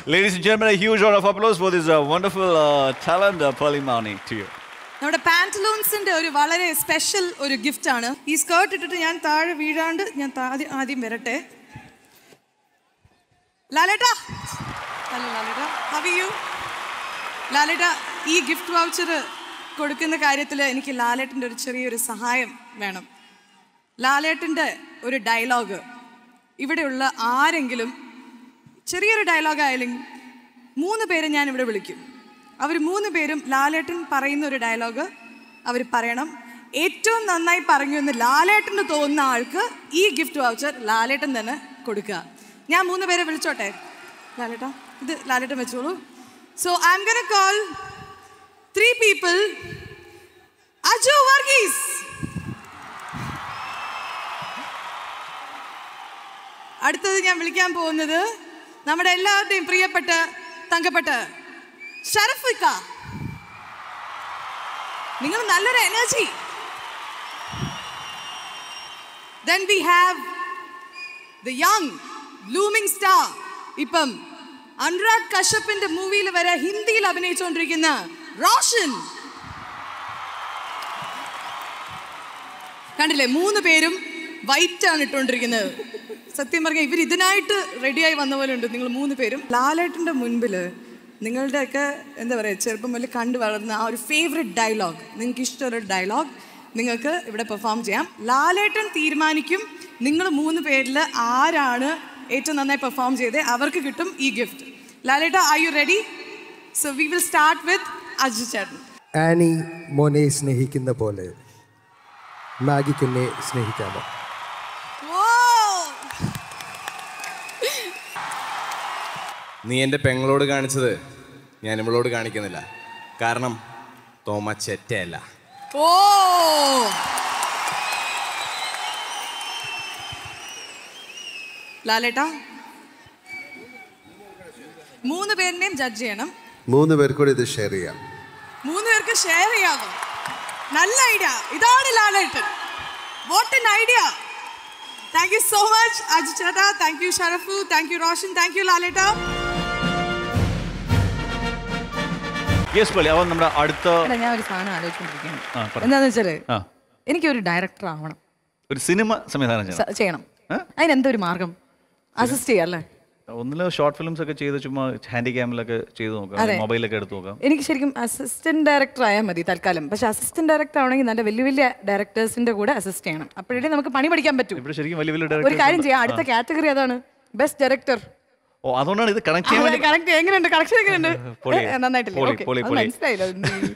Ladies and gentlemen, a huge round of applause for this uh, wonderful uh, talent, uh, Pearly Mani, to you. നമ്മുടെ പാന്റലൂൺസിന്റെ ഒരു വളരെ special ഒരു gift ആണ് ഈ skirt ഇട്ടിട്ട് ഞാൻ താഴെ വീഴാണ്ട് ഞാൻ താ- ആദ്യം ആദ്യം വരട്ടെ ലാലേട്ടാ ഹലോ ലാലേട്ടാ ഹവ് യു ലാലേട്ടാ ഈ ഗിഫ്റ്റ് വൗച്ചർ കൊടുക്കുന്ന കാര്യത്തിൽ എനിക്ക് ലാലേട്ടൻ്റെ ഒരു ചെറിയൊരു സഹായം വേണം ലാലേട്ടൻ്റെ ഒരു ഡയലോഗ് ഇവിടെയുള്ള ആരെങ്കിലും ചെറിയൊരു ഡയലോഗ് ആയാലും മൂന്ന് പേരെ ഞാൻ ഇവിടെ വിളിക്കും അവർ മൂന്ന് പേരും ലാലേട്ടൻ പറയുന്ന ഒരു ഡയലോഗ് അവർ പറയണം ഏറ്റവും നന്നായി പറഞ്ഞു എന്ന് ലാലേട്ടന് തോന്നുന്ന ആൾക്ക് ഈ ഗിഫ്റ്റ് വൗച്ചർ ലാലേട്ടൻ തന്നെ കൊടുക്കുക ഞാൻ മൂന്ന് പേരെ വിളിച്ചോട്ടെ ലാലേട്ടാ ഇത് Lalettan so I'm gonna call three people പീപ്പിൾ അജു വർഗീസ് അടുത്തത് ഞാൻ വിളിക്കാൻ പോകുന്നത് നമ്മുടെ എല്ലാവരുടെയും പ്രിയപ്പെട്ട തങ്കപ്പെട്ട ഷറഫിക്ക നിങ്ങൾ നല്ലൊരു energy then we have the young blooming star ഇപ്പം അനുരാഗ് കശ്യപ്പിന്റെ മൂവിയിൽ വരെ ഹിന്ദിയിൽ അഭിനയിച്ചുകൊണ്ടിരിക്കുന്ന റോഷൻ കണ്ടില്ലേ മൂന്ന് പേരും വൈറ്റ് ആണ് ഇട്ടുകൊണ്ടിരിക്കുന്നത് സത്യം പറഞ്ഞാൽ ഇവർ ഇതിനായിട്ട് റെഡിയായി വന്ന പോലെ ഉണ്ട് നിങ്ങൾ മൂന്ന് പേരും ലാലേട്ടൻ്റെ മുൻപിൽ നിങ്ങളുടെയൊക്കെ എന്താ പറയുക ചെറുപ്പം മുതൽ കണ്ടു വളർന്ന ആ ഒരു ഫേവറേറ്റ് ഡയലോഗ് നിങ്ങൾക്ക് ഇഷ്ടമുള്ള ഡയലോഗ് നിങ്ങൾക്ക് ഇവിടെ പെർഫോം ചെയ്യാം ലാലേട്ടൻ തീരുമാനിക്കും നിങ്ങൾ മൂന്ന് പേരിൽ ആരാണ് ഏറ്റവും നന്നായി പെർഫോം ചെയ്തത് അവർക്ക് കിട്ടും ഈ ഗിഫ്റ്റ് ലാലേട്ട are you ready so we will start with Aju ചേട്ടൻ ആനി മോനെ സ്നേഹിക്കുന്ന പോലെ മാഗിക്കെന്നെ സ്നേഹിക്കാമോ നീ എൻ്റെ പെങ്ങളോട് കാണിച്ചത് ഞാൻ ഇവളോട് കാണിക്കുന്നില്ല കാരണം തോമ ചെറ്റയല്ല ഓ ലാലേട്ടാ മൂന്ന് പേരിനെയും ജഡ്ജ് ചെയ്യണം മൂന്ന് പേർ കൂടി ഇത് ഷെയർ ചെയ്യാം മൂന്ന് പേർക്ക് ഷെയർ ചെയ്യാമോ നല്ല ഐഡിയ ഇതാണ് Lalettan what an idea thank you so much Aju ചേട്ടാ thank you Sharafu thank you Roshan thank you ലാലേട്ടാ യെസ് പള്ളി അവൻ നമ്മുടെ അടുത്ത അല്ല ഞാൻ ഒരു സാധനം ആലോചിച്ചുകൊണ്ടിരിക്കുകയാണ് ആ, പറ. എന്താന്ന് വെച്ചാല് ആ. എനിക്കൊരു ഡയറക്ടർ ആവണം ഒരു സിനിമ സംവിധാനം ചെയ്യണം സ- ചെയ്യണം അതിനെന്താ ഒരു മാർഗം അസിസ്റ്റ് ചെയ്യല്ലേ ഒന്നില് ഷോർട്ട് ഫിലിംസ് ഒക്കെ ചെയ്ത് ചുമ്മാ ഹാൻഡി ക്യാമിലൊക്കെ ചെയ്ത് നോക്കാം അതെ. മൊബൈലൊക്കെ എടുത്ത് നോക്കാം എനിക്ക് ശരിക്കും അസിസ്റ്റന്റ് ഡയറക്ടർ ആയാൽ മതി തൽക്കാലം പക്ഷെ അസിസ്റ്റന്റ് ഡയറക്ടർ ആവണമെങ്കിൽ നല്ല വലിയ വലിയ ഡയറക്ടേഴ്സിന്റെ കൂടെ അസിസ്റ്റ് ചെയ്യണം അപ്പോഴേ നമുക്ക് പണി പഠിക്കാൻ പറ്റും ഇവിടെ ശരിക്കും വലിയ വലിയ ഒരു directors കാര്യം ഉണ്ട്. ചെയ്യാം അടുത്ത ആ. കാറ്റഗറി അതാണ് ബെസ്റ്റ് ഡയറക്ടർ ഓ അതുകൊണ്ടാണ് ഇത് കണക്ട് ചെയ്യാൻ വേണ്ടി കറക്റ്റ് എങ്ങനെയുണ്ട് കണക്ഷൻ എങ്ങനെയുണ്ട് പൊളി. ഏ, നന്നായിട്ടില്ലേ പൊളി, Okay. പൊളി, അത് പൊളി. മനസ്സിലായില്ല